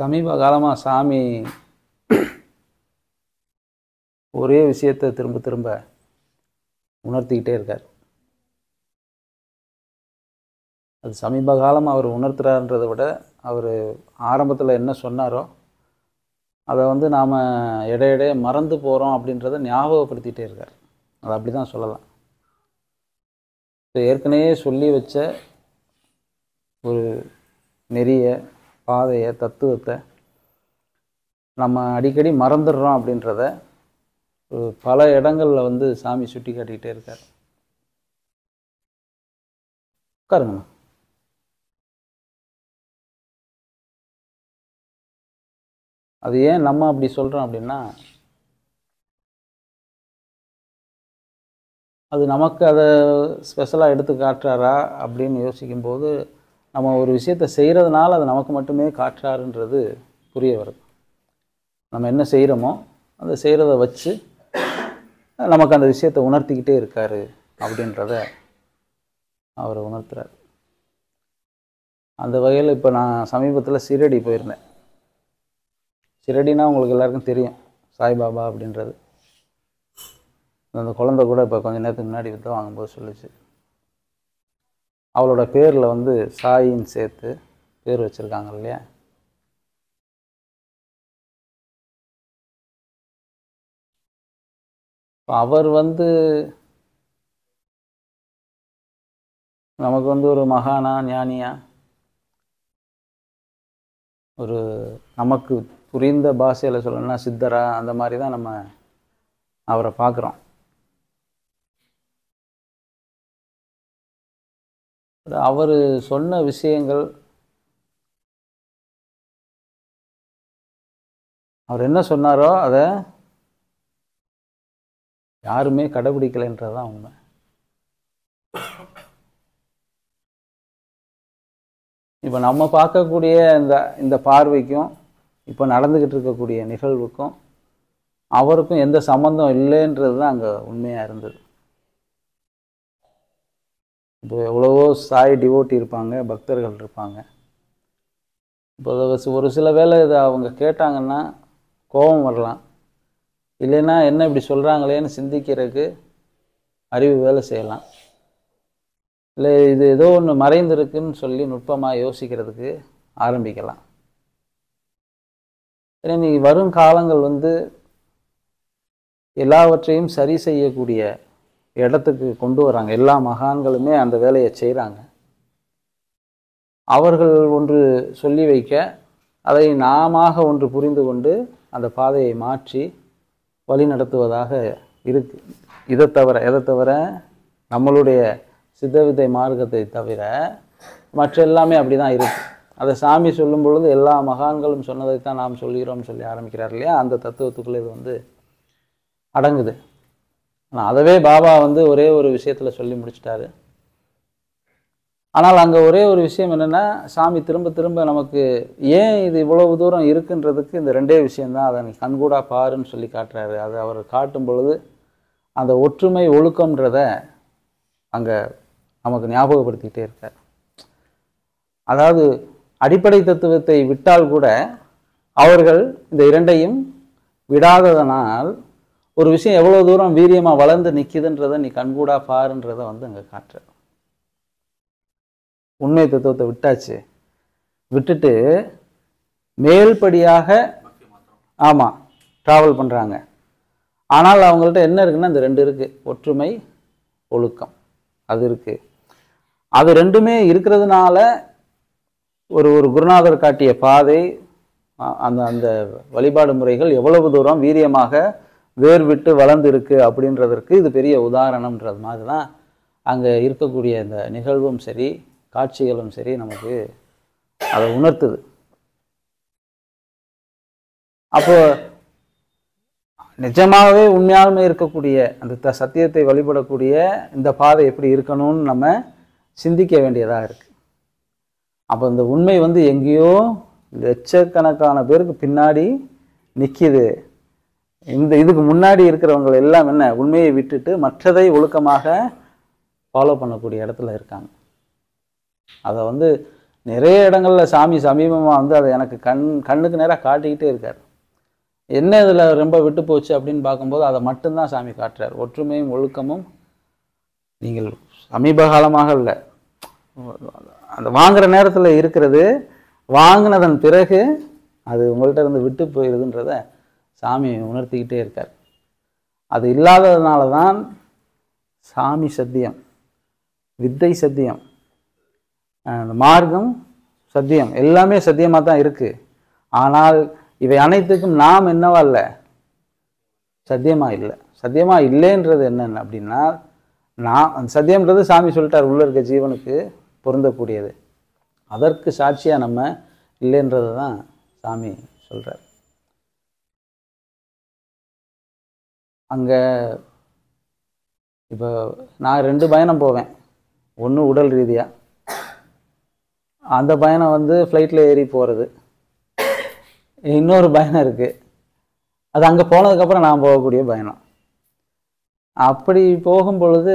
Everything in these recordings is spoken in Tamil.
சமீப காலமாக சாமி ஒரே விஷயத்தை திரும்ப திரும்ப உணர்த்திக்கிட்டே இருக்கார் அது சமீப காலம் அவர் உணர்த்துறாருன்றதை விட அவர் ஆரம்பத்தில் என்ன சொன்னாரோ அதை வந்து நாம் இடையிடையே மறந்து போகிறோம் அப்படின்றத ஞாபகப்படுத்திகிட்டே இருக்கார் அது அப்படி தான் சொல்லலாம் ஏற்கனவே சொல்லி வச்ச ஒரு நெறிய பாதையை தத்துவத்தை நம்ம அடிக்கடி மறந்துடுறோம் அப்படின்றத ஒரு பல இடங்களில் வந்து சாமி சுட்டி காட்டிக்கிட்டே இருக்கார் உட்காருங்கண்ணா அது ஏன் நம்ம அப்படி சொல்கிறோம் அப்படின்னா அது நமக்கு அதை ஸ்பெஷலாக எடுத்து காட்டுறாரா அப்படின்னு யோசிக்கும்போது நம்ம ஒரு விஷயத்தை செய்கிறதுனால அது நமக்கு மட்டுமே காட்டுறாருன்றது புரிய வருது நம்ம என்ன செய்கிறோமோ அந்த செய்கிறத வச்சு நமக்கு அந்த விஷயத்தை உணர்த்திக்கிட்டே இருக்காரு அப்படின்றத அவர் உணர்த்துறார் அந்த வகையில் இப்போ நான் சமீபத்தில் சிரடி போயிருந்தேன் சிரடினா உங்களுக்கு எல்லாருக்கும் தெரியும் சாய்பாபா அப்படின்றது அந்த குழந்தை கூட இப்போ கொஞ்ச நேரத்துக்கு முன்னாடி வித்த வாங்கும்போது சொல்லுச்சு அவளோட பேரில் வந்து சாயின்னு சேர்த்து பேர் வச்சுருக்காங்க இல்லையா இப்போ அவர் வந்து நமக்கு வந்து ஒரு மகானா ஞானியா ஒரு நமக்கு புரிந்த பாஷையில் சொல்லணும்னா சித்தரா அந்த மாதிரி தான் நம்ம அவரை பார்க்குறோம் அவர் சொன்ன விஷயங்கள் அவர் என்ன சொன்னாரோ அதை யாருமே கடைபிடிக்கலைன்றது தான் உண்மை இப்போ நம்ம பார்க்கக்கூடிய இந்த இந்த பார்வைக்கும் இப்போ நடந்துக்கிட்டு இருக்கக்கூடிய நிகழ்வுக்கும் அவருக்கும் எந்த சம்மந்தம் இல்லைன்றது தான் அங்கே உண்மையாக இருந்தது இப்போ எவ்வளவோ சாய் டிவோட்டி இருப்பாங்க பக்தர்கள் இருப்பாங்க இப்போ ஒரு சில வேளை இதை அவங்க கேட்டாங்கன்னா கோபம் வரலாம் இல்லைன்னா என்ன இப்படி சொல்கிறாங்களேன்னு சிந்திக்கிறதுக்கு அறிவு வேலை செய்யலாம் இல்லை இது ஏதோ ஒன்று மறைந்திருக்குன்னு சொல்லி நுட்பமாக யோசிக்கிறதுக்கு ஆரம்பிக்கலாம் ஏன்னா நீ வரும் காலங்கள் வந்து எல்லாவற்றையும் சரி செய்யக்கூடிய இடத்துக்கு கொண்டு வராங்க எல்லா மகான்களுமே அந்த வேலையை செய்கிறாங்க அவர்கள் ஒன்று சொல்லி வைக்க அதை நாம ஒன்று புரிந்து கொண்டு அந்த பாதையை மாற்றி வழி நடத்துவதாக இருக்கு இதை தவிர எதை தவிர நம்மளுடைய சித்தவித்தை மார்க்கத்தை தவிர மற்ற எல்லாமே அப்படி தான் இருக்கு அதை சாமி சொல்லும் பொழுது எல்லா மகான்களும் சொன்னதை தான் நாம் சொல்கிறோம்னு சொல்லி ஆரம்பிக்கிறார் இல்லையா அந்த தத்துவத்துக்குள்ளே இது வந்து அடங்குது ஆனால் அதவே பாபா வந்து ஒரே ஒரு விஷயத்தில் சொல்லி முடிச்சிட்டாரு ஆனால் அங்கே ஒரே ஒரு விஷயம் என்னென்னா சாமி திரும்ப திரும்ப நமக்கு ஏன் இது இவ்வளவு தூரம் இருக்குன்றதுக்கு இந்த ரெண்டே விஷயந்தான் அதை நீ கண்கூடா பாருன்னு சொல்லி காட்டுறாரு அதை அவர் காட்டும் பொழுது அந்த ஒற்றுமை ஒழுக்கம்ன்றத அங்கே நமக்கு ஞாபகப்படுத்திக்கிட்டே இருக்கார் அதாவது அடிப்படை தத்துவத்தை விட்டால் கூட அவர்கள் இந்த இரண்டையும் விடாததனால் ஒரு விஷயம் எவ்வளோ தூரம் வீரியமாக வளர்ந்து நிற்கிதுன்றதை நீ கண்கூடா பாருன்றதை வந்து அங்கே காட்டுற உண்மை தத்துவத்தை விட்டாச்சு விட்டுட்டு மேல்படியாக ஆமாம் ட்ராவல் பண்ணுறாங்க ஆனால் அவங்கள்ட்ட என்ன இருக்குன்னா இந்த ரெண்டு இருக்குது ஒற்றுமை ஒழுக்கம் அது இருக்குது அது ரெண்டுமே இருக்கிறதுனால ஒரு ஒரு குருநாதர் காட்டிய பாதை அந்த அந்த வழிபாடு முறைகள் எவ்வளவு தூரம் வீரியமாக வேர் விட்டு வளர்ந்து இருக்கு அப்படின்றதற்கு இது பெரிய உதாரணம்ன்றது மாதிரி தான் அங்கே இருக்கக்கூடிய இந்த நிகழ்வும் சரி காட்சிகளும் சரி நமக்கு அதை உணர்த்துது அப்போ நிஜமாகவே உண்மையாலுமே இருக்கக்கூடிய அந்த த சத்தியத்தை வழிபடக்கூடிய இந்த பாதை எப்படி இருக்கணும்னு நம்ம சிந்திக்க வேண்டியதாக இருக்குது அப்போ இந்த உண்மை வந்து எங்கேயோ லட்சக்கணக்கான பேருக்கு பின்னாடி நிற்கிது இந்த இதுக்கு முன்னாடி இருக்கிறவங்க எல்லாம் என்ன உண்மையை விட்டுட்டு மற்றதை ஒழுக்கமாக ஃபாலோ பண்ணக்கூடிய இடத்துல இருக்காங்க அதை வந்து நிறைய இடங்கள்ல சாமி சமீபமாக வந்து அதை எனக்கு கண் கண்ணுக்கு நேராக காட்டிக்கிட்டே இருக்கார் என்ன இதில் ரொம்ப விட்டு போச்சு அப்படின்னு பார்க்கும்போது அதை மட்டும்தான் சாமி காட்டுறார் ஒற்றுமையும் ஒழுக்கமும் நீங்கள் சமீப காலமாக இல்லை அந்த வாங்குற நேரத்தில் இருக்கிறது வாங்கினதன் பிறகு அது உங்கள்கிட்ட இருந்து விட்டு போயிடுதுன்றத சாமி உணர்த்திக்கிட்டே இருக்கார் அது இல்லாததுனால தான் சாமி சத்தியம் வித்தை சத்தியம் அந்த மார்க்கம் சத்தியம் எல்லாமே சத்தியமாக தான் இருக்குது ஆனால் இவை அனைத்துக்கும் நாம் என்னவா இல்லை சத்தியமாக இல்லை சத்தியமாக இல்லைன்றது என்னென்ன அப்படின்னா நான் அந்த சத்தியம்ன்றது சாமி சொல்லிட்டார் உள்ள இருக்க ஜீவனுக்கு பொருந்தக்கூடியது அதற்கு சாட்சியாக நம்ம இல்லைன்றது தான் சாமி சொல்கிறார் அங்கே இப்போ நான் ரெண்டு பயணம் போவேன் ஒன்று உடல் ரீதியாக அந்த பயணம் வந்து ஃப்ளைட்டில் ஏறி போகிறது இன்னொரு பயணம் இருக்குது அது அங்கே போனதுக்கப்புறம் நான் போகக்கூடிய பயணம் அப்படி போகும் பொழுது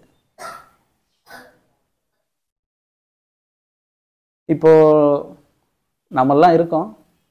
இப்போ நம்மெல்லாம் இருக்கோம்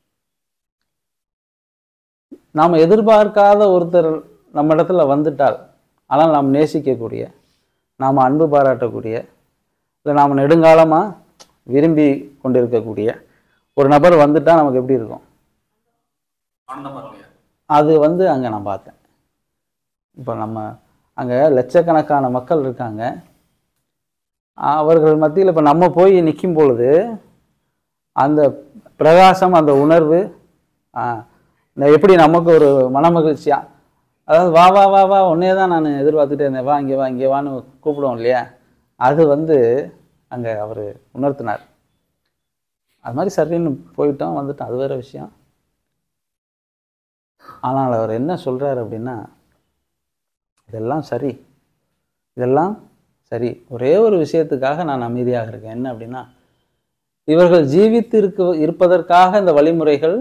நாம் எதிர்பார்க்காத ஒருத்தர் நம்ம இடத்துல வந்துட்டால் ஆனால் நாம் நேசிக்கக்கூடிய நாம் அன்பு பாராட்டக்கூடிய இல்லை நாம் நெடுங்காலமாக விரும்பி கொண்டிருக்கக்கூடிய ஒரு நபர் வந்துட்டா நமக்கு எப்படி இருக்கும் ஆனந்தமா இல்லையா அது வந்து அங்கே நான் பார்த்தேன் இப்போ நம்ம அங்கே லட்சக்கணக்கான மக்கள் இருக்காங்க அவர்கள் மத்தியில் இப்போ நம்ம போய் நிற்கும் பொழுது அந்த பிரகாசம் அந்த உணர்வு ஆ, இந்த எப்படி நமக்கு ஒரு மனமகிழ்ச்சியா அதாவது வா வா வா வா உன்னே தான் நான் எதிர்பார்த்துட்டே இருந்தேன் வா இங்கே வா இங்கே வான்னு கூப்பிடுவோம் இல்லையா அது வந்து அங்கே அவர் உணர்த்தினார் அது மாதிரி சரின்னு போயிட்டோம் வந்துட்டோம் அது வேற விஷயம் ஆனால் அவர் என்ன சொல்றாரு அப்படின்னா இதெல்லாம் சரி இதெல்லாம் சரி ஒரே ஒரு விஷயத்துக்காக நான் அமைதியாக இருக்கேன் என்ன அப்படின்னா இவர்கள் ஜீவித்து இருக்க இருப்பதற்காக இந்த வழிமுறைகள்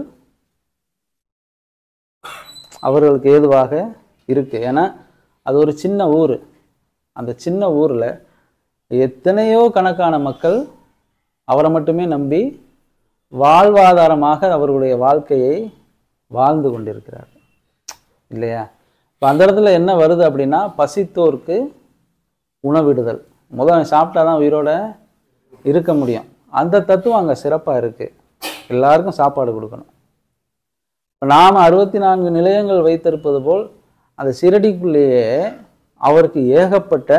அவர்களுக்கு ஏதுவாக இருக்கு ஏன்னா அது ஒரு சின்ன ஊர் அந்த சின்ன ஊர்ல எத்தனையோ கணக்கான மக்கள் அவரை மட்டுமே நம்பி வாழ்வாதாரமாக அவர்களுடைய வாழ்க்கையை வாழ்ந்து கொண்டிருக்கிறார்கள் இல்லையா இப்போ அந்த இடத்துல என்ன வருது அப்படின்னா பசித்தோருக்கு உணவிடுதல் முதல் சாப்பிட்டா தான் உயிரோட இருக்க முடியும் அந்த தத்துவம் அங்கே சிறப்பாக இருக்குது எல்லாருக்கும் சாப்பாடு கொடுக்கணும் இப்போ நாம் அறுபத்தி நான்கு நிலையங்கள் வைத்திருப்பது போல் அந்த சிரடிக்குள்ளேயே அவருக்கு ஏகப்பட்ட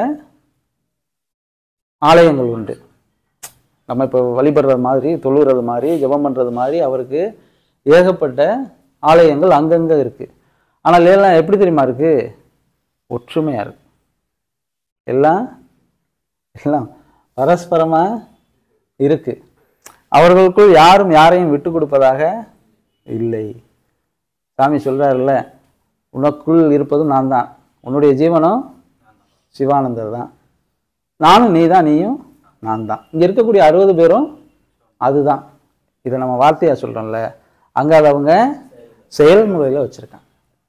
ஆலயங்கள் உண்டு நம்ம இப்போ வழிபடுறது மாதிரி தொழுகிறது மாதிரி ஜெபம் பண்ணுறது மாதிரி அவருக்கு ஏகப்பட்ட ஆலயங்கள் அங்கங்கே இருக்குது ஆனால் எல்லாம் எப்படி தெரியுமா இருக்குது ஒற்றுமையாக இருக்கு எல்லாம் எல்லாம் பரஸ்பரமாக இருக்கு அவர்களுக்குள் யாரும் யாரையும் விட்டு கொடுப்பதாக இல்லை சாமி சொல்றாருல்ல உனக்குள் இருப்பதும் நான் தான் உன்னுடைய ஜீவனும் சிவானந்தர் தான் நானும் நீ தான் நீயும் நான் தான் இங்கே இருக்கக்கூடிய அறுபது பேரும் அதுதான் இதை நம்ம வார்த்தையாக சொல்கிறோம்ல அங்கே அதை அவங்க செயல்முறையில் வச்சுருக்காங்க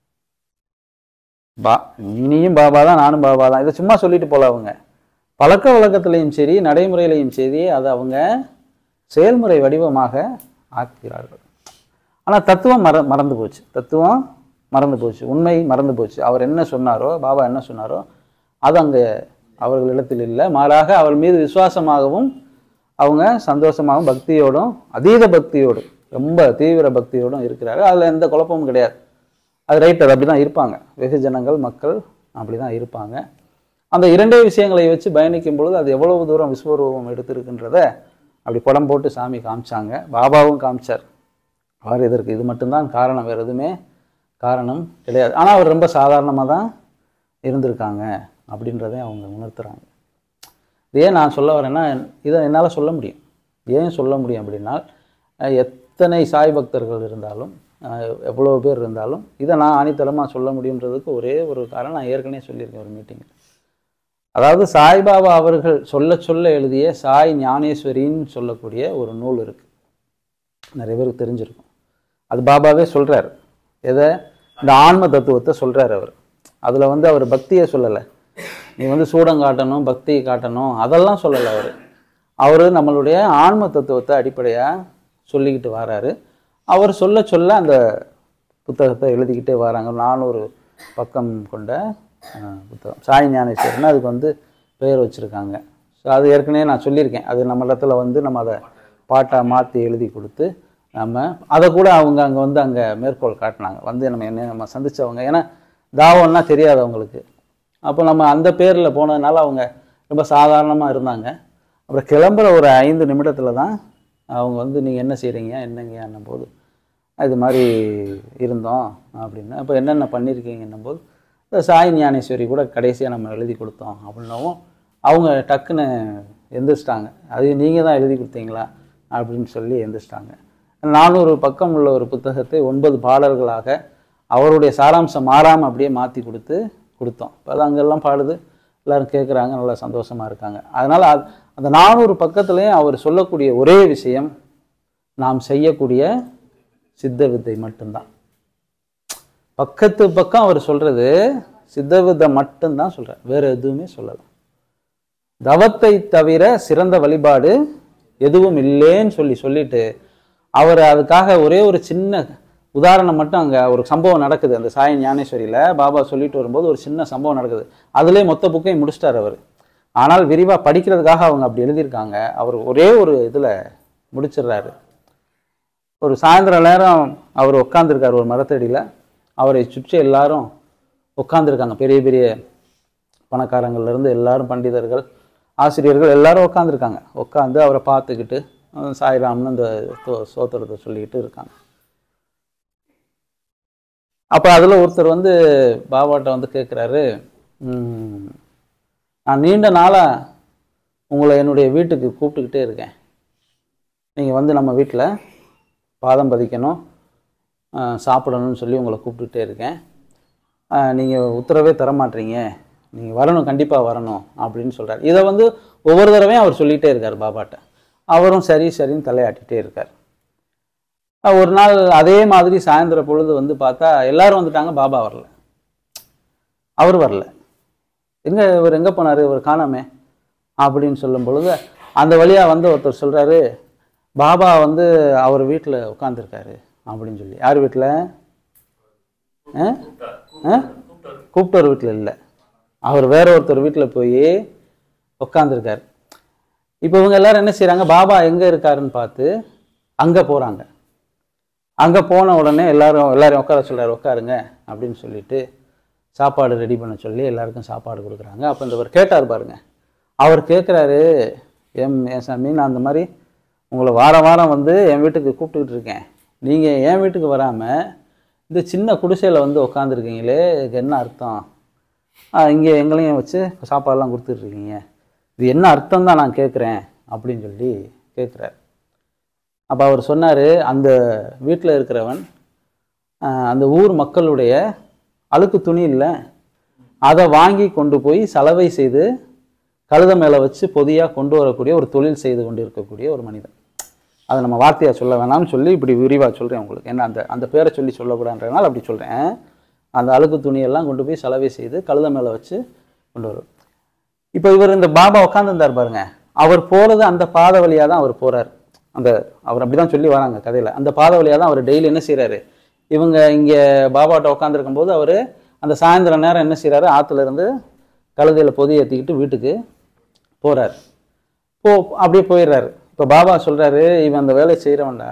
பா நீயும் பாபா தான் நானும் பாபா தான் இதை சும்மா சொல்லிட்டு போல அவங்க பழக்க வழக்கத்திலையும் சரி நடைமுறையிலையும் சரி அதை அவங்க செயல்முறை வடிவமாக ஆக்குகிறார்கள் ஆனால் தத்துவம் மற மறந்து போச்சு தத்துவம் மறந்து போச்சு உண்மை மறந்து போச்சு அவர் என்ன சொன்னாரோ பாபா என்ன சொன்னாரோ அது அங்கே அவர்களிடத்தில் இல்லை மாறாக அவர் மீது விசுவாசமாகவும் அவங்க சந்தோஷமாகவும் பக்தியோடும் அதீத பக்தியோடும் ரொம்ப தீவிர பக்தியோடும் இருக்கிறாரு அதில் எந்த குழப்பமும் கிடையாது அது ரைட் அது அப்படி தான் இருப்பாங்க வெகுஜனங்கள் மக்கள் அப்படி தான் இருப்பாங்க அந்த இரண்டே விஷயங்களை வச்சு பயணிக்கும் பொழுது அது எவ்வளவு தூரம் விஸ்வரூபம் எடுத்திருக்குன்றத அப்படி படம் போட்டு சாமி காமிச்சாங்க பாபாவும் காமிச்சார் அவர் இதற்கு இது மட்டும்தான் காரணம் வேறு எதுவுமே காரணம் கிடையாது ஆனால் அவர் ரொம்ப சாதாரணமாக தான் இருந்திருக்காங்க அப்படின்றதை அவங்க உணர்த்துறாங்க இது ஏன் நான் சொல்ல வரேன்னா இதை என்னால் சொல்ல முடியும் ஏன் சொல்ல முடியும் அப்படின்னா அஹ், எத்தனை சாய் பக்தர்கள் இருந்தாலும் அஹ், எவ்வளோ பேர் இருந்தாலும் இதை நான் ஆணித்தரமாக சொல்ல முடியுன்றதுக்கு ஒரே ஒரு காரணம் நான் ஏற்கனவே சொல்லியிருக்கேன் ஒரு மீட்டிங்கில் அதாவது சாய்பாபா அவர்கள் சொல்ல சொல்ல எழுதிய சாய் ஞானேஸ்வரின்னு சொல்லக்கூடிய ஒரு நூல் இருக்கு நிறைய பேருக்கு தெரிஞ்சிருக்கும் அது பாபாவே சொல்றார் எதை இந்த ஆன்ம தத்துவத்தை சொல்றார் அவர் அதுல வந்து அவர் பக்தியை சொல்லலை நீ வந்து சூடம் காட்டணும் பக்தியை காட்டணும் அதெல்லாம் சொல்லலை அவர் அவர் நம்மளுடைய ஆன்ம தத்துவத்தை அடிப்படையாக சொல்லிக்கிட்டு வராரு அவர் சொல்ல சொல்ல அந்த புத்தகத்தை எழுதிக்கிட்டே வராங்க நானூறு பக்கம் கொண்ட அஹ், புத்தகம் சாய் ஞானேஸ்வரன் அதுக்கு வந்து பெயர் வச்சுருக்காங்க ஸோ அது ஏற்கனவே நான் சொல்லியிருக்கேன் அது நம்ம இடத்துல வந்து நம்ம அதை பாட்டாக மாற்றி எழுதி கொடுத்து நம்ம அதை கூட அவங்க அங்கே வந்து அங்கே மேற்கோள் காட்டினாங்க வந்து நம்ம என்ன நம்ம சந்திச்சவங்க ஏன்னா தாவம்னா தெரியாது அவங்களுக்கு அப்போ நம்ம அந்த பேரில் போனதுனால அவங்க ரொம்ப சாதாரணமாக இருந்தாங்க அப்புறம் கிளம்புற ஒரு ஐந்து நிமிடத்தில் தான் அவங்க வந்து நீங்கள் என்ன செய்கிறீங்க என்னங்கன்னும் போது இது மாதிரி இருந்தோம் அப்படின்னு அப்போ என்னென்ன பண்ணியிருக்கீங்கன்னும் போது இந்த சாய் ஞானேஸ்வரி கூட கடைசியாக நம்ம எழுதி கொடுத்தோம் அப்படின்னவும் அவங்க டக்குன்னு எந்திரிச்சிட்டாங்க அது நீங்கள் தான் எழுதி கொடுத்தீங்களா அப்படின்னு சொல்லி எந்திரிச்சிட்டாங்க நானூறு பக்கம் உள்ள ஒரு புத்தகத்தை ஒன்பது பாடல்களாக அவருடைய சாராம்சம் மாறாமல் அப்படியே மாற்றி கொடுத்து கொடுத்தோம் இப்போ அது அங்கெல்லாம் பாடுது எல்லாரும் கேட்குறாங்க நல்லா சந்தோஷமாக இருக்காங்க அதனால் அது அந்த நானூறு பக்கத்துலேயும் அவர் சொல்லக்கூடிய ஒரே விஷயம் நாம் செய்யக்கூடிய சித்த வித்தை மட்டும்தான் பக்கத்து பக்கம் அவர் சொல்றது சித்த வித்தை மட்டும்தான் சொல்றார் வேற எதுவுமே சொல்லல தவத்தை தவிர சிறந்த வழிபாடு எதுவும் இல்லைன்னு சொல்லி சொல்லிட்டு அவர் அதுக்காக ஒரே ஒரு சின்ன உதாரணம் மட்டும் அங்கே ஒரு சம்பவம் நடக்குது அந்த சாய் ஞானேஸ்வரியில் பாபா சொல்லிட்டு வரும்போது ஒரு சின்ன சம்பவம் நடக்குது அதுலேயே மொத்த புக்கையும் முடிச்சிட்டார் அவர் ஆனால் விரிவாக படிக்கிறதுக்காக அவங்க அப்படி எழுதியிருக்காங்க அவர் ஒரே ஒரு இதில் முடிச்சிடுறாரு ஒரு சாயந்தரம் நேரம் அவர் உட்காந்துருக்கார் ஒரு மரத்தடியில் அவரை சுற்றி எல்லாரும் உட்காந்துருக்காங்க பெரிய பெரிய பணக்காரங்கள்ல இருந்து எல்லாரும் பண்டிதர்கள் ஆசிரியர்கள் எல்லாரும் உட்காந்துருக்காங்க உட்காந்து அவரை பார்த்துக்கிட்டு அஹ் சாய்ராம்னு அந்த தோ- சோத்திரத்தை சொல்லிக்கிட்டு இருக்காங்க அப்போ அதில் ஒருத்தர் வந்து பாபாட்ட வந்து கேட்குறாரு நான் நீண்ட நாளாக உங்களை என்னுடைய வீட்டுக்கு கூப்பிட்டுக்கிட்டே இருக்கேன் நீங்கள் வந்து நம்ம வீட்டில் பாதம் பதிக்கணும் அஹ் சாப்பிடணும்னு சொல்லி உங்களை கூப்பிட்டுட்டே இருக்கேன் நீங்கள் உத்தரவே தர மாட்டீங்க நீங்கள் வரணும் கண்டிப்பாக வரணும் அப்படின்னு சொல்கிறார் இதை வந்து ஒவ்வொரு தடவையும் அவர் சொல்லிகிட்டே இருக்கார் பாபாட்ட அவரும் சரி சரின்னு தலையாட்டிகிட்டே இருக்கார் அஹ் ஒரு நாள் அதே மாதிரி சாயந்தர பொழுது வந்து பார்த்தா எல்லாரும் வந்துட்டாங்க பாபா வரல அவர் வரல எங்கே இவர் எங்கே போனார் இவர் காணாமே அப்படின்னு சொல்லும் பொழுது அந்த வழியாக வந்து ஒருத்தர் சொல்கிறாரு பாபா வந்து அவர் வீட்டில் உட்காந்துருக்காரு அப்படின்னு சொல்லி யார் வீட்டில் கூப்பிட்டவர் வீட்டில் இல்லை அவர் வேற ஒருத்தர் வீட்டில் போய் உட்காந்துருக்காரு இப்போ இவங்க எல்லாரும் என்ன செய்கிறாங்க பாபா எங்கே இருக்காருன்னு பார்த்து அங்கே போகிறாங்க அங்கே போன உடனே எல்லாரும் எல்லாரையும் உட்கார சொல்றாரு உட்காருங்க அப்படின்னு சொல்லிட்டு சாப்பாடு ரெடி பண்ண சொல்லி எல்லாருக்கும் சாப்பாடு கொடுக்குறாங்க அப்போ இந்த அவர் கேட்டார் பாருங்க அவர் கேட்குறாரு எம் என் சாமி நான் அந்த மாதிரி உங்களை வாரம் வாரம் வந்து என் வீட்டுக்கு கூப்பிட்டுக்கிட்டு இருக்கேன் நீங்கள் என் வீட்டுக்கு வராமல் இந்த சின்ன குடிசையில் வந்து உட்காந்துருக்கீங்களே இதுக்கு என்ன அர்த்தம் இங்கே எங்களையும் வச்சு சாப்பாடெல்லாம் கொடுத்துட்ருக்கீங்க இது என்ன அர்த்தம் தான் நான் கேட்குறேன் அப்படின்னு சொல்லி கேட்குறாரு அப்போ அவர் சொன்னார் அந்த வீட்டில் இருக்கிறவன் ஆஹ், அந்த ஊர் மக்களுடைய அழுக்கு துணி இல்லை அதை வாங்கி கொண்டு போய் சலவை செய்து கழுத மேலே வச்சு பொதியாக கொண்டு வரக்கூடிய ஒரு தொழில் செய்து கொண்டு இருக்கக்கூடிய ஒரு மனிதன் அதை நம்ம வார்த்தையாக சொல்ல வேணாம்னு சொல்லி இப்படி விரிவாக சொல்கிறேன் உங்களுக்கு ஏன்னா அந்த அந்த பேரை சொல்லி சொல்லக்கூடாதுன்றதுனால அப்படி சொல்கிறேன் அந்த அழுக்கு துணியெல்லாம் கொண்டு போய் சலவை செய்து கழுத மேலே வச்சு கொண்டு வரும் இப்போ இவர் இந்த பாபா உட்காந்துருந்தார் பாருங்க அவர் போகிறது அந்த பாதை வழியாக தான் அவர் போகிறார் அந்த அவர் அப்படி தான் சொல்லி வராங்க கதையில் அந்த பாதை வழியாக தான் அவர் டெய்லி என்ன செய்கிறாரு இவங்க இங்கே பாபாட்ட உட்காந்துருக்கும் போது அவர் அந்த சாயந்தரம் நேரம் என்ன செய்கிறாரு ஆற்றுல இருந்து கழுதையில் பொதி ஏற்றிக்கிட்டு வீட்டுக்கு போகிறார் போ அப்படியே போயிடுறாரு இப்போ பாபா சொல்கிறாரு இவன் அந்த வேலையை செய்கிறவன்டா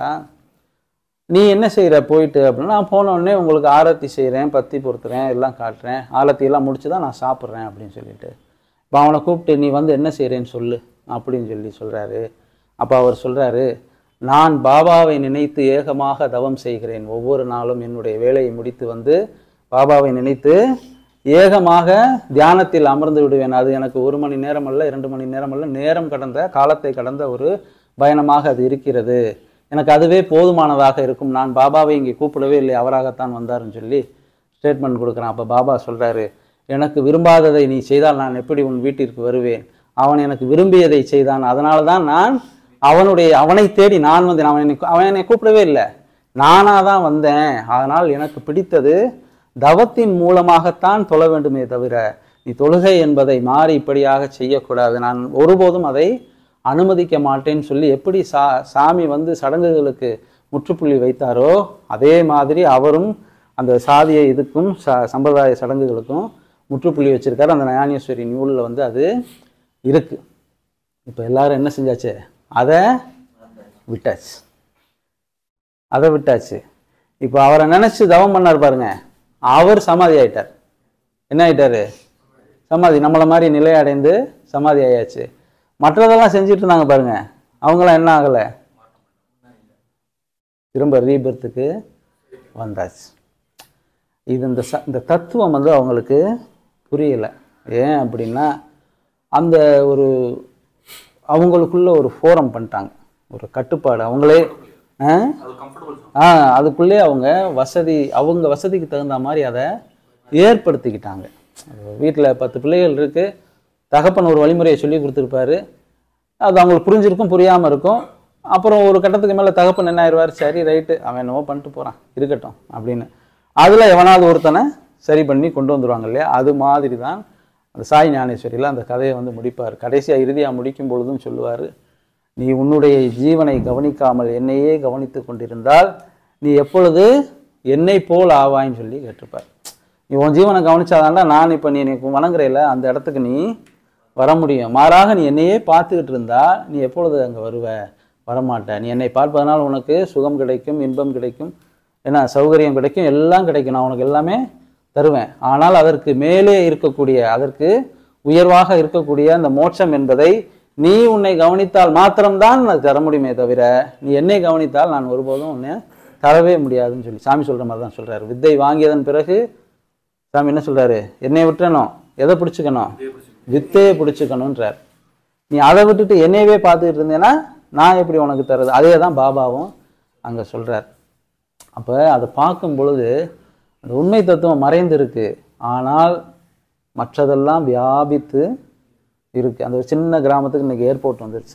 நீ என்ன செய்கிற போயிட்டு அப்படின்னா நான் போன உடனே உங்களுக்கு ஆரத்தி செய்கிறேன் பத்தி பொறுத்துறேன் எல்லாம் காட்டுறேன் ஆரத்தி எல்லாம் முடிச்சு தான் நான் சாப்பிட்றேன் அப்படின்னு சொல்லிட்டு இப்போ அவனை கூப்பிட்டு நீ வந்து என்ன செய்கிறேன்னு சொல்லு அப்படின்னு சொல்லி சொல்கிறாரு அப்போ அவர் சொல்கிறாரு நான் பாபாவை நினைத்து ஏகமாக தவம் செய்கிறேன் ஒவ்வொரு நாளும் என்னுடைய வேலையை முடித்து வந்து பாபாவை நினைத்து ஏகமாக தியானத்தில் அமர்ந்து விடுவேன் அது எனக்கு ஒரு மணி நேரம் அல்ல இரண்டு மணி நேரம் அல்ல நேரம் கடந்த காலத்தை கடந்த ஒரு பயணமாக அது இருக்கிறது எனக்கு அதுவே போதுமானதாக இருக்கும் நான் பாபாவை இங்கே கூப்பிடவே இல்லை அவராகத்தான் வந்தாருன்னு சொல்லி ஸ்டேட்மெண்ட் கொடுக்குறான் அப்போ பாபா சொல்கிறாரு எனக்கு விரும்பாததை நீ செய்தால் நான் எப்படி உன் வீட்டிற்கு வருவேன் அவன் எனக்கு விரும்பியதை செய்தான் அதனால தான் நான் அவனுடைய அவனை தேடி நான் வந்தேன் அவன் என்னை அவன் என்னை கூப்பிடவே இல்லை நானாக தான் வந்தேன் அதனால் எனக்கு பிடித்தது தவத்தின் மூலமாகத்தான் தொழ வேண்டுமே தவிர நீ தொழுகை என்பதை மாறி இப்படியாக செய்யக்கூடாது நான் ஒருபோதும் அதை அனுமதிக்க மாட்டேன்னு சொல்லி எப்படி சா சாமி வந்து சடங்குகளுக்கு முற்றுப்புள்ளி வைத்தாரோ அதே மாதிரி அவரும் அந்த சாதிய இதுக்கும் ச சம்பிரதாய சடங்குகளுக்கும் முற்றுப்புள்ளி வச்சிருக்காரு அந்த ஞானேஸ்வரி நூலில் வந்து அது இருக்கு இப்போ எல்லாரும் என்ன செஞ்சாச்சு அதை விட்டாச்சு அதை விட்டாச்சு இப்போ அவரை நினைச்சு தவம் பண்ணார் பாருங்க அவர் சமாதி ஆயிட்டார் என்ன ஆயிட்டாரு சமாதி நம்மளை மாதிரி நிலை அடைந்து சமாதி ஆயாச்சு மற்றதெல்லாம் செஞ்சுட்டு இருந்தாங்க பாருங்க அவங்களாம் என்ன ஆகலை திரும்ப ரீபர்த்துக்கு வந்தாச்சு இது இந்த ச இந்த தத்துவம் வந்து அவங்களுக்கு புரியல ஏன் அப்படின்னா அந்த ஒரு அவங்களுக்குள்ள ஒரு ஃபோரம் பண்ணிட்டாங்க ஒரு கட்டுப்பாடு அவங்களே ஆ அது கம்ஃபர்டபுள் ஆ அதுக்குள்ளே அவங்க வசதி அவங்க வசதிக்கு தகுந்த மாதிரி அதை ஏற்படுத்திக்கிட்டாங்க வீட்டில் பத்து பிள்ளைகள் இருக்கு தகப்பன் ஒரு வழிமுறையை சொல்லி கொடுத்துருப்பாரு அது அவங்களுக்கு புரிஞ்சிருக்கும் புரியாமல் இருக்கும் அப்புறம் ஒரு கட்டத்துக்கு மேலே தகப்பன் என்ன ஆயிடுவார் சரி ரைட்டு அவன் என்னவோ பண்ணிட்டு போகிறான் இருக்கட்டும் அப்படின்னு அதில் எவனாவது ஒருத்தனை சரி பண்ணி கொண்டு வந்துருவாங்க இல்லையா அது மாதிரி தான் அந்த சாய் ஞானேஸ்வரியில் அந்த கதையை வந்து முடிப்பார் கடைசியாக இறுதியாக முடிக்கும் பொழுதும் சொல்லுவார் நீ உன்னுடைய ஜீவனை கவனிக்காமல் என்னையே கவனித்து கொண்டிருந்தால் நீ எப்பொழுது என்னை போல் ஆவாய்ன்னு சொல்லி கேட்டிருப்பார் நீ உன் ஜீவனை கவனிச்சாதான்டா நான் இப்போ நீ எனக்கு வணங்குறையில அந்த இடத்துக்கு நீ வர முடியும் மாறாக நீ என்னையே பார்த்துக்கிட்டு இருந்தா நீ எப்பொழுது அங்கே வருவ வரமாட்ட நீ என்னை பார்ப்பதனால் உனக்கு சுகம் கிடைக்கும் இன்பம் கிடைக்கும் என்ன சௌகரியம் கிடைக்கும் எல்லாம் கிடைக்கும் நான் உனக்கு எல்லாமே தருவேன் ஆனால் அதற்கு மேலே இருக்கக்கூடிய அதற்கு உயர்வாக இருக்கக்கூடிய அந்த மோட்சம் என்பதை நீ உன்னை கவனித்தால் மாத்திரம்தான் அது தர முடியுமே தவிர நீ என்னை கவனித்தால் நான் ஒருபோதும் உன்னை தரவே முடியாதுன்னு சொல்லி சாமி சொல்ற மாதிரி தான் சொல்றாரு வித்தை வாங்கியதன் பிறகு சாமி என்ன சொல்றாரு என்னை விட்டுறணும் எதை பிடிச்சுக்கணும் வித்தையை பிடிச்சுக்கணுன்றார் நீ அதை விட்டுட்டு என்னையவே பார்த்துக்கிட்டு இருந்தேன்னா நான் எப்படி உனக்கு தர்றது அதே தான் பாபாவும் அங்கே சொல்றார் அப்போ அதை பார்க்கும் பொழுது அந்த உண்மை தத்துவம் மறைந்து இருக்கு ஆனால் மற்றதெல்லாம் வியாபித்து இருக்கு அந்த ஒரு சின்ன கிராமத்துக்கு இன்னைக்கு ஏர்போர்ட் வந்துருச்சு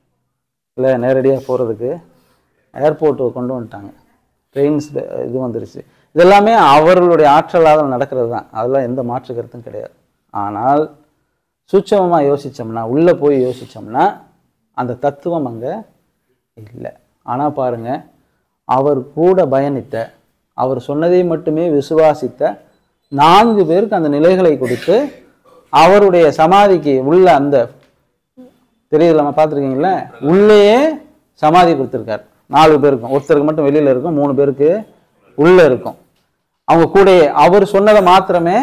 இல்லை நேரடியாக போகிறதுக்கு ஏர்போர்ட்டு கொண்டு வந்துட்டாங்க ட்ரெயின்ஸ் இது வந்துருச்சு இதெல்லாமே அவர்களுடைய ஆற்றலால் நடக்கிறது தான் அதெல்லாம் எந்த மாற்று கருத்தும் கிடையாது ஆனால் சூட்சமமாக யோசித்தோம்னா உள்ளே போய் யோசித்தோம்னா அந்த தத்துவம் அங்கே இல்லை ஆனால் பாருங்க அவர் கூட பயணித்த அவர் சொன்னதை மட்டுமே விசுவாசித்த நான்கு பேருக்கு அந்த நிலைகளை கொடுத்து அவருடைய சமாதிக்கு உள்ள அந்த தெரியுதுல நம்ம பார்த்துருக்கீங்களா உள்ளேயே சமாதி கொடுத்துருக்கார் நாலு பேருக்கும் ஒருத்தருக்கு மட்டும் வெளியில இருக்கும் மூணு பேருக்கு உள்ள இருக்கும் அவங்க கூடயே அவர் சொன்னதை மாத்திரமே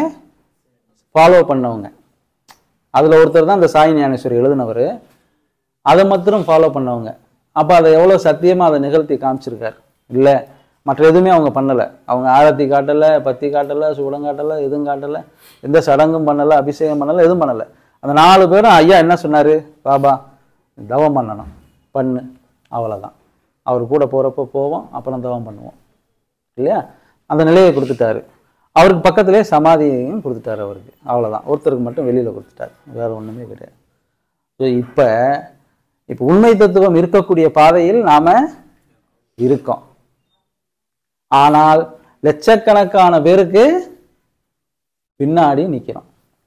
ஃபாலோ பண்ணவங்க அதுல ஒருத்தர் தான் அந்த சாய் ஞானேஸ்வரி எழுதினவர் அதை மாத்திரம் ஃபாலோ பண்ணவங்க அப்போ அதை எவ்வளோ சத்தியமாக அதை நிகழ்த்தி காமிச்சிருக்கார் இல்லை மற்ற எதுவுமே அவங்க பண்ணலை அவங்க ஆரத்தி காட்டலை பத்தி காட்டலை சூடம் காட்டலை எதுவும் காட்டலை எந்த சடங்கும் பண்ணலை அபிஷேகம் பண்ணலை எதுவும் பண்ணலை அந்த நாலு பேரும் ஐயா என்ன சொன்னார் பாபா தவம் பண்ணணும் பண்ணு அவ்வளோதான் அவர் கூட போகிறப்ப போவோம் அப்புறம் தவம் பண்ணுவோம் இல்லையா அந்த நிலையை கொடுத்துட்டாரு அவருக்கு பக்கத்திலே சமாதியையும் கொடுத்துட்டாரு அவருக்கு அவ்வளோதான் ஒருத்தருக்கு மட்டும் வெளியில் கொடுத்துட்டாரு வேற ஒன்றுமே கிடையாது ஸோ இப்போ இப்போ உண்மை தத்துவம் இருக்கக்கூடிய பாதையில் நாம இருக்கோம் ஆனால் லட்சக்கணக்கான பேருக்கு பின்னாடி நிற்கிறோம்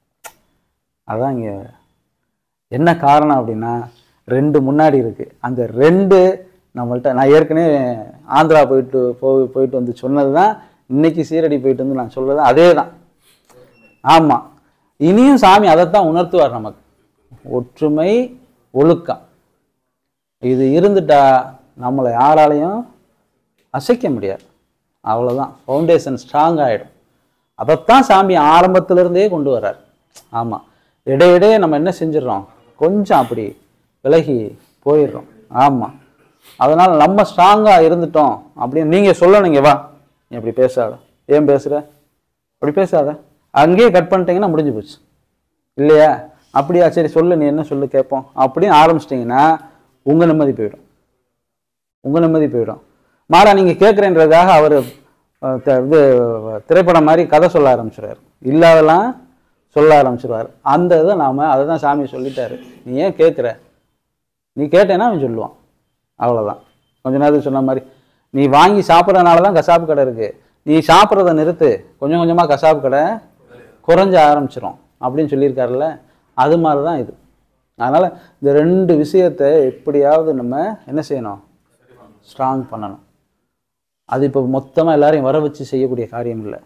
அதான் இங்கே என்ன காரணம் அப்படின்னா ரெண்டு முன்னாடி இருக்கு அந்த ரெண்டு நம்மள்ட்ட நான் ஏற்கனவே ஆந்திரா போயிட்டு போய் போயிட்டு வந்து சொன்னது தான் இன்னைக்கு சீரடி போயிட்டு வந்து நான் சொல்றது அதே தான் ஆமாம் இனியும் சாமி அதைத்தான் உணர்த்துவார் நமக்கு ஒற்றுமை ஒழுக்கம் இது இருந்துட்டா நம்மளை யாராலையும் அசைக்க முடியாது அவ்வளோதான் ஃபவுண்டேஷன் ஸ்ட்ராங் ஆகிடும் அதைத்தான் சாமி ஆரம்பத்திலிருந்தே கொண்டு வர்றார் ஆமாம் இடையிடையே நம்ம என்ன செஞ்சிடறோம் கொஞ்சம் அப்படி விலகி போயிடுறோம் ஆமாம் அதனால் நம்ம ஸ்ட்ராங்காக இருந்துட்டோம் அப்படின்னு நீங்கள் சொல்லணுங்க வா நீ அப்படி பேசாத ஏன் பேசுகிற அப்படி பேசாத அங்கேயே கட் பண்ணிட்டீங்கன்னா முடிஞ்சு போச்சு இல்லையா அப்படியா சரி சொல்லு நீ என்ன சொல்லு கேட்போம் அப்படின்னு ஆரம்பிச்சிட்டிங்கன்னா உங்கள் நிம்மதி போயிடும் உங்கள் நிம்மதி போயிடும் மாறா நீங்கள் கேட்குறேன்றதுக்காக அவர் இது திரைப்படம் மாதிரி கதை சொல்ல ஆரம்பிச்சிடுவார் இல்லாதெல்லாம் சொல்ல ஆரம்பிச்சிடுவார் அந்த இதை நாம் அதை தான் சாமி சொல்லிட்டாரு நீ ஏன் கேட்குற நீ கேட்டேன்னா அவன் சொல்லுவான் அவ்வளோதான் கொஞ்ச நேரத்துக்கு சொன்ன மாதிரி நீ வாங்கி சாப்பிட்றதுனால தான் கசாப்பு கடை இருக்குது நீ சாப்பிட்றத நிறுத்து கொஞ்சம் கொஞ்சமாக கசாப்பு கடை குறைஞ்ச ஆரம்பிச்சிரும் அப்படின்னு சொல்லியிருக்காருல்ல அது மாதிரி தான் இது அதனால் இந்த ரெண்டு விஷயத்தை எப்படியாவது நம்ம என்ன செய்யணும் ஸ்ட்ராங் பண்ணணும் அது இப்போ மொத்தமாக எல்லாரையும் வர வச்சு செய்யக்கூடிய காரியம் இல்லை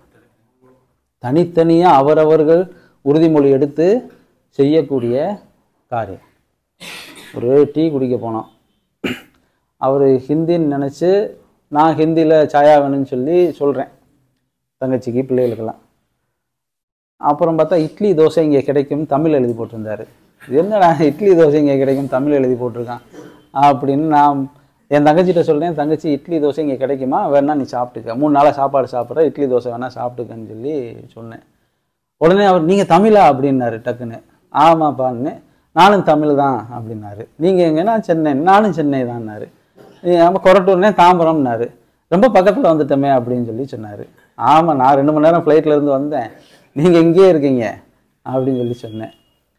தனித்தனியாக அவரவர்கள் உறுதிமொழி எடுத்து செய்யக்கூடிய காரியம் ஒரு டீ குடிக்க போனோம் அவர் ஹிந்தின்னு நினச்சி நான் ஹிந்தியில் சாயா வேணும்னு சொல்லி சொல்கிறேன் தங்கச்சிக்கு பிள்ளைகளுக்கெல்லாம் அப்புறம் பார்த்தா இட்லி தோசை இங்கே கிடைக்கும் தமிழ் எழுதி போட்டிருந்தாரு இது என்னடா இட்லி தோசை இங்கே கிடைக்கும் தமிழ் எழுதி போட்டிருக்கான் அப்படின்னு நான் என் தங்கச்சிட்ட சொல்றேன் தங்கச்சி இட்லி தோசை இங்கே கிடைக்குமா வேணா நீ சாப்பிட்டுக்க மூணு நாளாக சாப்பாடு சாப்பிட்ற இட்லி தோசை வேணா சாப்பிட்டுக்கன்னு சொல்லி சொன்னேன் உடனே அவர் நீங்கள் தமிழா அப்படின்னாரு டக்குன்னு ஆமாப்பான்னு நானும் தமிழ் தான் அப்படின்னாரு நீங்கள் எங்கன்னா சென்னை நானும் சென்னை தான்னாரு நம்ம கொரட்டூர்னே தாம்பரம்னாரு ரொம்ப பக்கத்தில் வந்துட்டோமே அப்படின்னு சொல்லி சொன்னார் ஆமாம் நான் ரெண்டு மணி நேரம் ஃப்ளைட்டில் இருந்து வந்தேன் நீங்கள் இங்கேயே இருக்கீங்க அப்படின்னு சொல்லி சொன்னேன்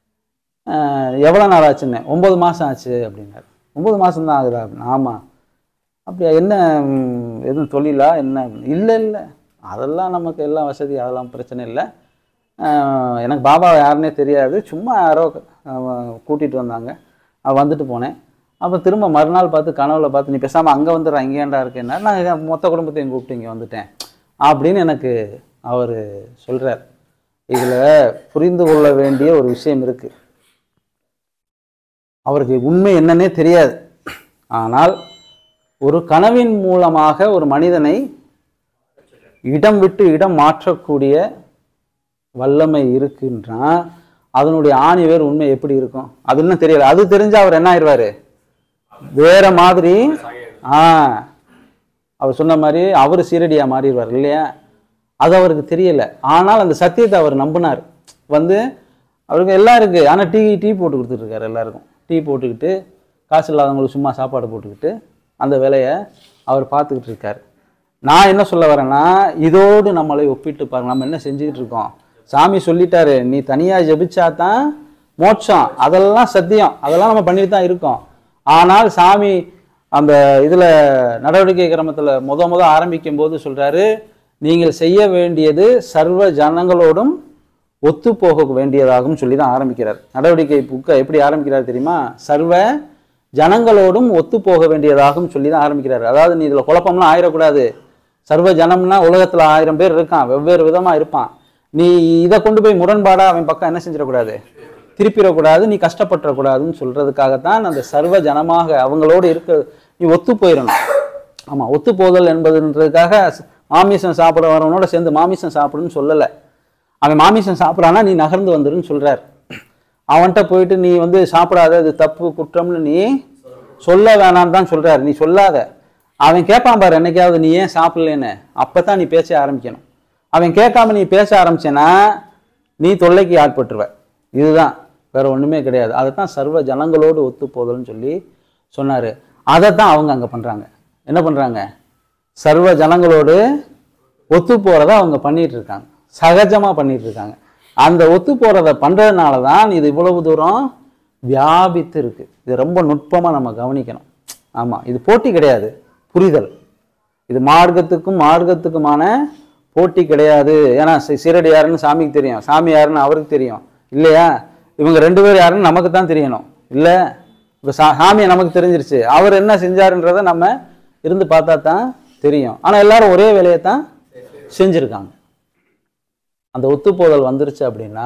எவ்வளோ நாள் ஆச்சுன்னே ஒம்பது மாதம் ஆச்சு அப்படின்னாரு ஒம்பது மாதம் தான் ஆகுதா அப்படின்னு ஆமாம் அப்படியா என்ன ம், எதுவும் தொழிலா என்ன இல்லை இல்லை அதெல்லாம் நமக்கு எல்லாம் வசதி அதெல்லாம் பிரச்சனை இல்லை ஆஹ், எனக்கு பாபா யாருன்னே தெரியாது சும்மா யாரோ கூட்டிகிட்டு வந்தாங்க அவ வந்துட்டு போனேன் அப்போ திரும்ப மறுநாள் பார்த்து கனவுல பார்த்து நீ பேசாமல் அங்கே வந்துடுறேன் இங்கே ஏன்டா இருக்கேன்னா நான் மொத்த குடும்பத்தையும் கூப்பிட்டு இங்கே வந்துட்டேன் அப்படின்னு எனக்கு அவர் சொல்கிறார் இதில் புரிந்து கொள்ள வேண்டிய ஒரு விஷயம் இருக்குது அவருக்கு உண்மை என்னன்னே தெரியாது ஆனால் ஒரு கனவின் மூலமாக ஒரு மனிதனை இடம் விட்டு இடம் மாற்றக்கூடிய வல்லமை இருக்குன்றா அதனுடைய ஆணி வேர் உண்மை எப்படி இருக்கும் அது இன்னும் தெரியல அது தெரிஞ்சா அவர் என்ன ஆயிடுவாரு வேற மாதிரி ஆ அவர் சொன்ன மாதிரி அவர் சீரடியா மாறிடுவார் இல்லையா அது அவருக்கு தெரியல ஆனால் அந்த சத்தியத்தை அவர் நம்பினார் வந்து அவருக்கு எல்லாம் இருக்கு ஆனால் டீ டீ போட்டு கொடுத்துட்டு இருக்காரு எல்லாருக்கும் டீ போட்டுக்கிட்டு காசு இல்லாதவங்களுக்கு சும்மா சாப்பாடு போட்டுக்கிட்டு அந்த வேலையை அவர் பார்த்துக்கிட்டு இருக்காரு நான் என்ன சொல்ல வரேன்னா இதோடு நம்மளை ஒப்பிட்டு பாருங்க நம்ம என்ன செஞ்சுக்கிட்டு இருக்கோம் சாமி சொல்லிட்டாரு நீ தனியாக ஜெபிச்சா தான் மோட்சம் அதெல்லாம் சத்தியம் அதெல்லாம் நம்ம பண்ணிட்டு தான் இருக்கோம் ஆனால் சாமி அந்த இதில் நடவடிக்கை கிரமத்தில் முத முத ஆரம்பிக்கும் போது சொல்றாரு நீங்கள் செய்ய வேண்டியது சர்வ ஜனங்களோடும் ஒத்து போக வேண்டியதாகும் சொல்லி தான் ஆரம்பிக்கிறார் நடவடிக்கை புக்கை எப்படி ஆரம்பிக்கிறார் தெரியுமா சர்வ ஜனங்களோடும் ஒத்து போக வேண்டியதாகும் சொல்லி தான் ஆரம்பிக்கிறார் அதாவது நீ இதில் குழப்பம்லாம் ஆயிடக்கூடாது சர்வ ஜனம்னா உலகத்தில் ஆயிரம் பேர் இருக்கான் வெவ்வேறு விதமாக இருப்பான் நீ இதை கொண்டு போய் முரண்பாடா அவன் பக்கம் என்ன செஞ்சிடக்கூடாது திருப்பிடக்கூடாது நீ கஷ்டப்பட்டுறக்கூடாதுன்னு சொல்றதுக்காகத்தான் அந்த சர்வ ஜனமாக அவங்களோடு இருக்க நீ ஒத்து போயிடணும் ஆமா ஒத்து போதல் என்பதுன்றதுக்காக மாமிசம் சாப்பிட வரவனோட சேர்ந்து மாமிசம் சாப்பிடுன்னு சொல்லலை அவன் மாமிசம் சாப்பிட்றான்னா நீ நகர்ந்து வந்துருன்னு சொல்றார் அவன்கிட்ட போயிட்டு நீ வந்து சாப்பிடாத இது தப்பு குற்றம்னு நீ சொல்ல வேணாம்னு தான் சொல்றாரு நீ சொல்லாத அவன் கேட்பான் பாரு என்னைக்காவது நீ ஏன் சாப்பிடலன்னு அப்பதான் நீ பேச ஆரம்பிக்கணும் அவன் கேட்காம நீ பேச ஆரம்பிச்சேன்னா நீ தொல்லைக்கு ஆட்பட்டுருவ இதுதான் வேற ஒண்ணுமே கிடையாது அதைத்தான் சர்வ ஜனங்களோடு ஒத்து போதல்னு சொல்லி சொன்னாரு அதைத்தான் அவங்க அங்க பண்றாங்க என்ன பண்றாங்க சர்வ ஜனங்களோடு ஒத்து போறத அவங்க பண்ணிட்டு இருக்காங்க சகஜமா பண்ணிட்டு இருக்காங்க அந்த ஒத்து போறத பண்றதுனால தான் இது இவ்வளவு தூரம் வியாபித்து இருக்கு இது ரொம்ப நுட்பமா நம்ம கவனிக்கணும் ஆமா இது போட்டி கிடையாது புரிதல் இது மார்க்கத்துக்கும் மார்க்கத்துக்குமான போட்டி கிடையாது ஏன்னா சி- சீரடி யாருன்னு சாமிக்கு தெரியும் சாமி யாருன்னு அவருக்கு தெரியும் இல்லையா இவங்க ரெண்டு பேர் யாருன்னு நமக்கு தான் தெரியணும் இல்லை இப்போ சா சாமியை நமக்கு தெரிஞ்சிருச்சு அவர் என்ன செஞ்சாருன்றதை நம்ம இருந்து பார்த்தா தான் தெரியும் ஆனால் எல்லாரும் ஒரே வேலையை தான் செஞ்சுருக்காங்க அந்த ஒத்துப்போதல் வந்துருச்சு அப்படின்னா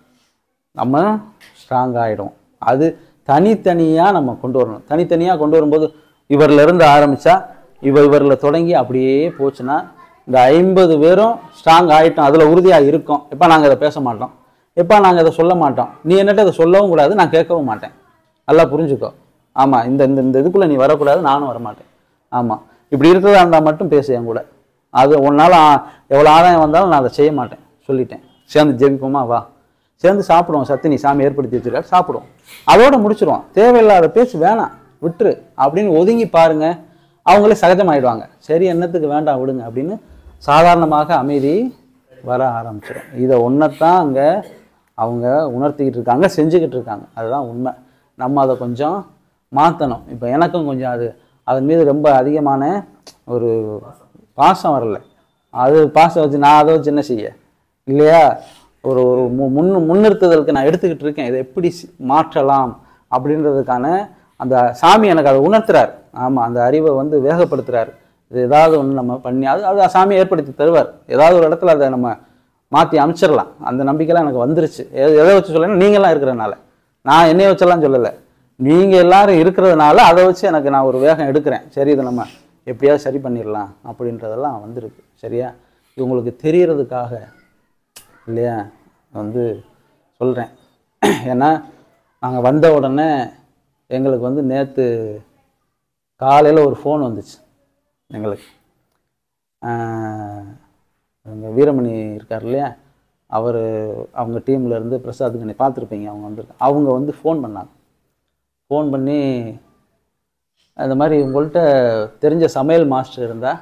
நம்ம ஸ்ட்ராங் ஆகிடும் அது தனித்தனியாக நம்ம கொண்டு வரணும் தனித்தனியாக கொண்டு வரும்போது இவர்ல இருந்து ஆரம்பிச்சா இவர் இவரில் தொடங்கி அப்படியே போச்சுன்னா இந்த ஐம்பது பேரும் ஸ்ட்ராங் ஆகிட்டோம் அதில் உறுதியாக இருக்கோம் எப்போ நாங்கள் இதை பேச மாட்டோம் எப்போ நாங்கள் இதை சொல்ல மாட்டோம் நீ என்னட்ட இதை சொல்லவும் கூடாது நான் கேட்கவும் மாட்டேன் நல்லா புரிஞ்சுக்கோ ஆமாம் இந்த இந்த இந்த இதுக்குள்ளே நீ வரக்கூடாது நானும் வரமாட்டேன் ஆமாம் இப்படி இருக்கிறதா இருந்தால் மட்டும் பேசு என் கூட அது உன்னால் எவ்வளோ ஆதாயம் வந்தாலும் நான் அதை செய்ய மாட்டேன் சொல்லிட்டேன் சேர்ந்து ஜெபிப்போமா வா சேர்ந்து சாப்பிடுவோம் சத்தினி சாமி ஏற்படுத்தி வச்சிருக்காரு சாப்பிடுவோம் அதோட முடிச்சிருவோம் தேவையில்லாத பேச்சு வேணாம் விட்டுரு அப்படின்னு ஒதுங்கி பாருங்க அவங்களே சகஜமாயிடுவாங்க சரி என்னத்துக்கு வேண்டாம் விடுங்க அப்படின்னு சாதாரணமாக அமைதி வர ஆரம்பிச்சிடும் இதை ஒன்றைத்தான் அங்கே அவங்க உணர்த்திக்கிட்டு இருக்காங்க செஞ்சுக்கிட்டு இருக்காங்க அதுதான் உண்மை நம்ம அதை கொஞ்சம் மாற்றணும் இப்போ எனக்கும் கொஞ்சம் அது அதன் மீது ரொம்ப அதிகமான ஒரு பாசம் வரல அது பாசம் வச்சு நான் அதை வச்சு என்ன செய்ய இல்லையா ஒரு ஒரு மு- முன் முன்னிறுத்துதலுக்கு நான் எடுத்துக்கிட்டு இருக்கேன் இதை எப்படி சி- மாற்றலாம் அப்படின்றதுக்கான அந்த சாமி எனக்கு அதை உணர்த்துறார் ஆமாம் அந்த அறிவை வந்து வேகப்படுத்துறாரு இது ஏதாவது ஒன்று நம்ம பண்ணி அது அது சாமி ஏற்படுத்தி தருவார் ஏதாவது ஒரு இடத்துல அதை நம்ம மாற்றி அமைச்சிடலாம் அந்த நம்பிக்கைலாம் எனக்கு வந்துருச்சு எதை எதை வச்சு சொல்லணும் நீங்களாம் இருக்கிறதுனால நான் என்னைய வச்செல்லாம் சொல்லலை நீங்கள் எல்லாரும் இருக்கிறதுனால அதை வச்சு எனக்கு நான் ஒரு வேகம் எடுக்கிறேன் சரி இதை நம்ம எப்படியாவது சரி பண்ணிடலாம் அப்படின்றதெல்லாம் வந்திருக்கு சரியா இது உங்களுக்கு தெரியறதுக்காக இல்லையா வந்து சொல்கிறேன் ஏன்னா நாங்கள் வந்த உடனே எங்களுக்கு வந்து நேற்று காலையில் ஒரு ஃபோன் வந்துச்சு எங்களுக்கு எங்கள் வீரமணி இருக்கார் இல்லையா அவர் அவங்க டீம்ல இருந்து பிரசாத்துக்கு நீ பார்த்துருப்பீங்க அவங்க வந்திருக்காங்க அவங்க வந்து ஃபோன் பண்ணாங்க ஃபோன் பண்ணி அந்த மாதிரி உங்கள்கிட்ட தெரிஞ்ச சமையல் மாஸ்டர் இருந்தால்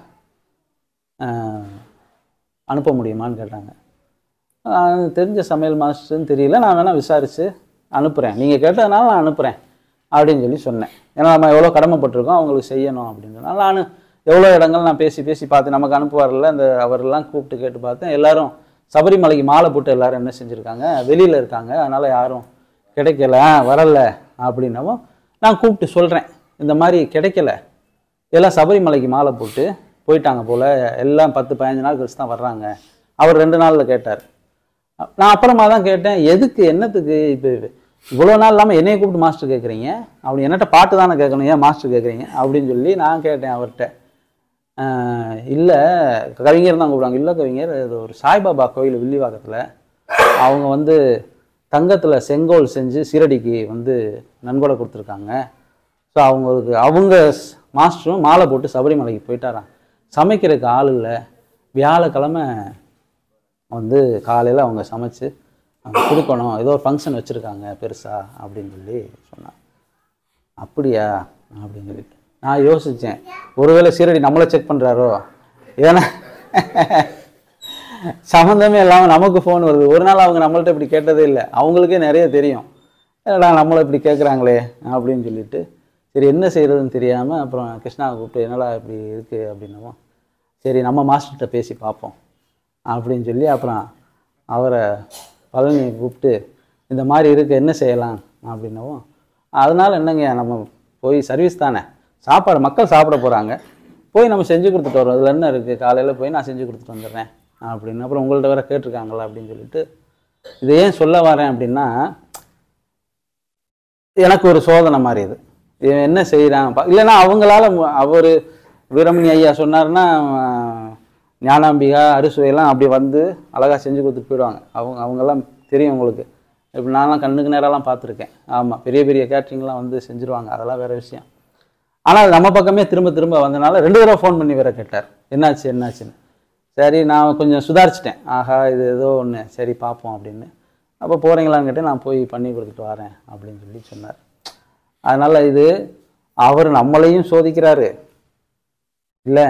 அனுப்ப முடியுமான்னு கேட்டாங்க ஆஹ் தெரிஞ்ச சமையல் மாஸ்டர்னு தெரியல நான் வேணால் விசாரித்து அனுப்புகிறேன் நீங்கள் கேட்டதுனால நான் அனுப்புகிறேன் அப்படின்னு சொல்லி சொன்னேன் ஏன்னா நம்ம எவ்வளோ கடமைப்பட்டிருக்கோம் அவங்களுக்கு செய்யணும் அப்படின்றதுனால நான் எவ்வளோ இடங்கள் நான் பேசி பேசி பார்த்து நமக்கு அனுப்புவார்ல அந்த அவரெல்லாம் கூப்பிட்டு கேட்டு பார்த்தேன் எல்லாரும் சபரிமலைக்கு மாலை போட்டு எல்லாரும் என்ன செஞ்சுருக்காங்க வெளியில் இருக்காங்க அதனால் யாரும் கிடைக்கல வரல அப்படின்னவும் நான் கூப்பிட்டு சொல்கிறேன் இந்த மாதிரி கிடைக்கல எல்லாம் சபரிமலைக்கு மாலை போட்டு போயிட்டாங்க போல் எல்லாம் பத்து பதினஞ்சு நாள் கழிச்சு தான் வர்றாங்க அவர் ரெண்டு நாளில் கேட்டார் நான் அப்புறமா தான் கேட்டேன் எதுக்கு என்னத்துக்கு இப்போ இவ்வளோ நாள் இல்லாமல் என்னைய கூப்பிட்டு மாஸ்டர் கேட்குறீங்க அப்படி என்னட்ட பாட்டு தானே கேட்கணும் ஏன் மாஸ்டர் கேட்குறீங்க அப்படின்னு சொல்லி நான் கேட்டேன் அவர்கிட்ட இல்லை கவிஞர் தான் கூப்பிடுவாங்க இல்லை கவிஞர் இது ஒரு சாய்பாபா கோயில் வில்லிவாக்கத்தில் அவங்க வந்து தங்கத்தில் செங்கோல் செஞ்சு சீரடிக்கு வந்து நன்கொடை கொடுத்துருக்காங்க ஸோ அவங்களுக்கு அவங்க ஸ்- மாஸ்டரும் மாலை போட்டு சபரிமலைக்கு போயிட்டாராம் சமைக்கிறதுக்கு ஆள் இல்லை வியாழக்கிழமை வந்து காலையில் அவங்க சமைச்சு அவங்க கொடுக்கணும் ஏதோ ஒரு ஃபங்க்ஷன் வச்சுருக்காங்க பெருசா அப்படின்னு சொல்லி சொன்னாங்க அப்படியா அப்படின்னு சொல்லிட்டு நான் யோசித்தேன் ஒருவேளை சீரடி நம்மளை செக் பண்ணுறாரோ ஏன்னா சம்மந்தமே இல்லாமல் நமக்கு ஃபோன் வருது ஒரு நாள் அவங்க நம்மள்ட்ட இப்படி கேட்டதே இல்லை அவங்களுக்கே நிறைய தெரியும் என்னடா நம்மளை இப்படி கேட்குறாங்களே அப்படின்னு சொல்லிட்டு சரி என்ன செய்கிறதுன்னு தெரியாமல் அப்புறம் கிருஷ்ணாவை கூப்பிட்டு என்னடா இப்படி இருக்குது அப்படின்னவும் சரி நம்ம மாஸ்டர்கிட்ட பேசி பார்ப்போம் அப்படின்னு சொல்லி அப்புறம் அவரை பழனியை கூப்பிட்டு இந்த மாதிரி இருக்கு என்ன செய்யலாம் அப்படின்னவும் அதனால என்னங்க நம்ம போய் சர்வீஸ் தானே சாப்பாடு மக்கள் சாப்பிட போகிறாங்க போய் நம்ம செஞ்சு கொடுத்துட்டு வரோம் இதில் என்ன இருக்குது காலையில் போய் நான் செஞ்சு கொடுத்துட்டு வந்துடுறேன் அப்படின்னு அப்புறம் உங்கள்ட்ட வேற கேட்டிருக்காங்களா அப்படின்னு சொல்லிட்டு இதை ஏன் சொல்ல வரேன் அப்படின்னா எனக்கு ஒரு சோதனை மாதிரி இது இவன் என்ன செய்கிறான் இல்லைன்னா அவங்களால அவர் வீரமணி ஐயா சொன்னாருன்னா அஹ், ஞானாம்பிகா அறுசுவையெல்லாம் அப்படி வந்து அழகாக செஞ்சு கொடுத்துட்டு போயிடுவாங்க அவங்க அவங்கெல்லாம் தெரியும் உங்களுக்கு இப்போ நான்லாம் கண்ணுக்கு நேரெல்லாம் பார்த்துருக்கேன் ஆமாம் பெரிய பெரிய கேட்ரிங்லாம் வந்து செஞ்சுருவாங்க அதெல்லாம் வேற விஷயம் ஆனால் நம்ம பக்கமே திரும்ப திரும்ப வந்தனால ரெண்டு தடவை ஃபோன் பண்ணி வேற கேட்டார் என்னாச்சு என்னாச்சுன்னு சரி நான் கொஞ்சம் சுதாரிச்சிட்டேன் ஆஹா இது ஏதோ ஒன்று சரி பார்ப்போம் அப்படின்னு அப்போ போகிறீங்களான்னு கேட்டு நான் போய் பண்ணி கொடுத்துட்டு வரேன் அப்படின்னு சொல்லி சொன்னார் அதனால் இது அவர் நம்மளையும் சோதிக்கிறாரு இல்லை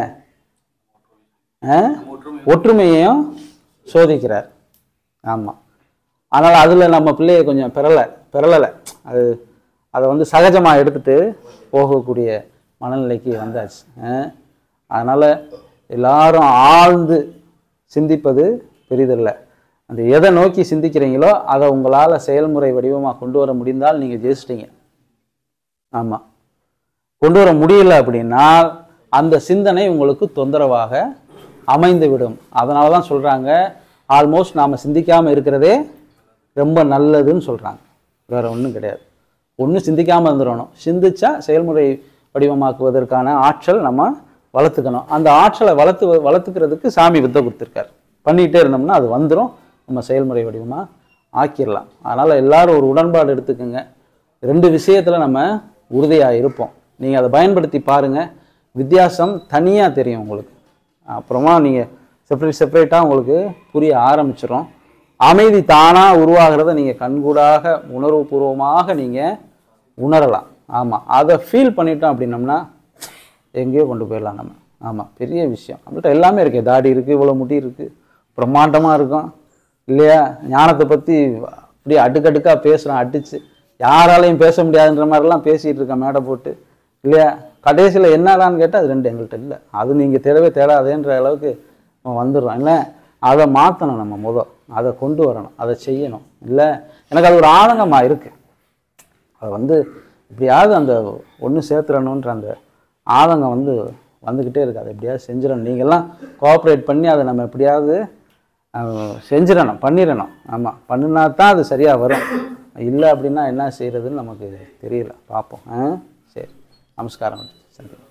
ஒற்றுமையையும் சோதிக்கிறார் ஆமாம் அதனால் அதில் நம்ம பிள்ளைய கொஞ்சம் பெறலை பெறலை அது அதை வந்து சகஜமாக எடுத்துட்டு போகக்கூடிய மனநிலைக்கு வந்தாச்சு அதனால் எல்லாரும் ஆழ்ந்து சிந்திப்பது பெரிதல்ல அந்த எதை நோக்கி சிந்திக்கிறீங்களோ அதை உங்களால் செயல்முறை வடிவமாக கொண்டு வர முடிந்தால் நீங்கள் ஜெயிச்சிட்டீங்க ஆமாம் கொண்டு வர முடியல அப்படின்னா அந்த சிந்தனை உங்களுக்கு தொந்தரவாக அமைந்து விடும் அதனால தான் சொல்கிறாங்க ஆல்மோஸ்ட் நாம் சிந்திக்காமல் இருக்கிறதே ரொம்ப நல்லதுன்னு சொல்கிறாங்க வேற ஒன்றும் கிடையாது ஒன்று சிந்திக்காமல் இருந்துடணும் சிந்திச்சா செயல்முறை வடிவமாக்குவதற்கான ஆற்றல் நம்ம வளர்த்துக்கணும் அந்த ஆற்றலை வளர்த்து வளர்த்துக்கிறதுக்கு சாமி வித்தை கொடுத்துருக்காரு பண்ணிகிட்டே இருந்தோம்னா அது வந்துடும் நம்ம செயல்முறை வடிவமாக ஆக்கிடலாம் அதனால் எல்லாரும் ஒரு உடன்பாடு எடுத்துக்கோங்க ரெண்டு விஷயத்தில் நம்ம உறுதியாக இருப்போம் நீங்கள் அதை பயன்படுத்தி பாருங்கள் வித்தியாசம் தனியாக தெரியும் உங்களுக்கு அப்புறமா நீங்கள் செப்பரேட் செப்பரேட்டாக உங்களுக்கு புரிய ஆரம்பிச்சிடும் அமைதி தானாக உருவாகிறத நீங்கள் கண்கூடாக உணர்வுபூர்வமாக நீங்கள் உணரலாம் ஆமாம் அதை ஃபீல் பண்ணிட்டோம் அப்படின்னம்னா எங்கேயோ கொண்டு போயிடலாம் நம்ம ஆமாம் பெரிய விஷயம் நம்மள்ட்ட எல்லாமே இருக்குது தாடி இருக்குது இவ்வளோ முடி இருக்குது பிரம்மாண்டமாக இருக்கும் இல்லையா ஞானத்தை பற்றி அப்படியே அடுக்கடுக்காக பேசுகிறோம் அடித்து யாராலையும் பேச முடியாதுன்ற மாதிரிலாம் பேசிகிட்டு இருக்கேன் மேடை போட்டு இல்லையா கடைசியில் என்னடான்னு கேட்டால் அது ரெண்டு எங்கள்கிட்ட இல்லை அது நீங்கள் தேடவே தேடாதேன்ற அளவுக்கு நம்ம வந்துடுறோம் இல்லை அதை மாற்றணும் நம்ம முத அதை கொண்டு வரணும் அதை செய்யணும் இல்லை எனக்கு அது ஒரு ஆதங்கமாக இருக்குது அதை வந்து எப்படியாவது அந்த ஒன்று சேர்த்துறணுன்ற அந்த ஆதங்கம் வந்து வந்துக்கிட்டே இருக்கு அதை எப்படியாவது செஞ்சிடணும் நீங்கள்லாம் கோஆப்ரேட் பண்ணி அதை நம்ம எப்படியாவது அஹ், செஞ்சிடணும் பண்ணிடணும் ஆமாம் பண்ணினா தான் அது சரியாக வரும் இல்லை அப்படின்னா என்ன செய்கிறதுன்னு நமக்கு தெரியல பார்ப்போம் ஆ சரி நமஸ்காரம் சரி